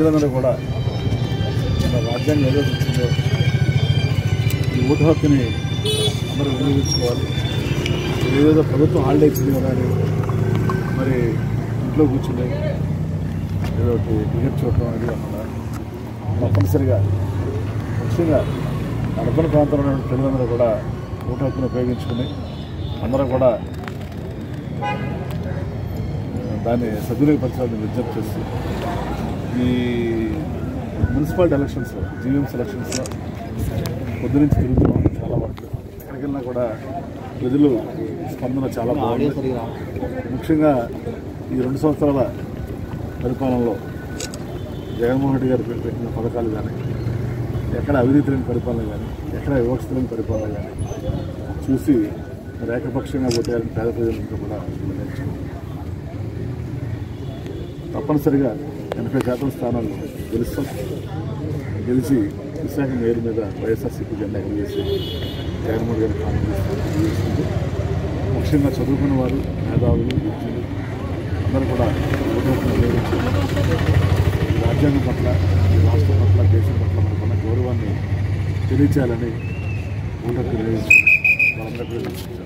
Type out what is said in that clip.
ప్రజలందరూ కూడా మన రాజ్యాంగం ఏదైతే వచ్చిందో ఈ ఓటు హక్కుని అందరూ వినియోగించుకోవాలి ఏదేదో ప్రభుత్వం హాలిడే ఇచ్చింది కదా అని మరి ఇంట్లో కూర్చుని ఏదో ఒకటి క్రికెట్ చూడటం అనేది కాకుండా తప్పనిసరిగా ముఖ్యంగా అర్బన్ ప్రాంతంలో ఉన్న ప్రజలందరూ కూడా ఓటు హక్కును ఉపయోగించుకుని అందరూ కూడా దాన్ని సద్వినియోగపరచాలని విజ్ఞప్తి చేస్తూ ఈ మున్సిపాలిటీ ఎలక్షన్స్లో జీవీఎంసీ ఎలక్షన్స్లో పొద్దు నుంచి తిరుగుతున్నాం చాలా వాటిలో ఎక్కడికి వెళ్ళినా కూడా ప్రజలు స్పందన చాలా బాగుంది ముఖ్యంగా ఈ రెండు సంవత్సరాల పరిపాలనలో జగన్మోహన్ రెడ్డి గారు పెట్టిన పథకాలు కానీ ఎక్కడ అవినీతి లేని పరిపాలన కానీ ఎక్కడ వివక్ష లేని పరిపాలన కానీ చూసి మరి ఏకపక్షంగా ఓటేయాలని పేద ప్రజలంతా కూడా నిర్ణయించుకున్నారు తప్పనిసరిగా ఎనభై శాతం స్థానాలు గెలుస్తాం గెలిచి విశాఖ మేయర్ మీద వైఎస్ఆర్సీపీ జెండా ఎగరవేసి జగన్మోహన్ గారి కాంగ్రెస్ ముఖ్యంగా చదువుకున్న వారు మేధావులు విద్యులు అందరూ కూడా ఓటు హక్కును ఉపయోగించి ఈ రాజ్యాంగం పట్ల ఈ రాష్ట్రం పట్ల దేశం పట్ల మనకున్న గౌరవాన్ని తెలియచేయాలని ఓటు హక్కు వినియోగించి వాళ్ళందరికీ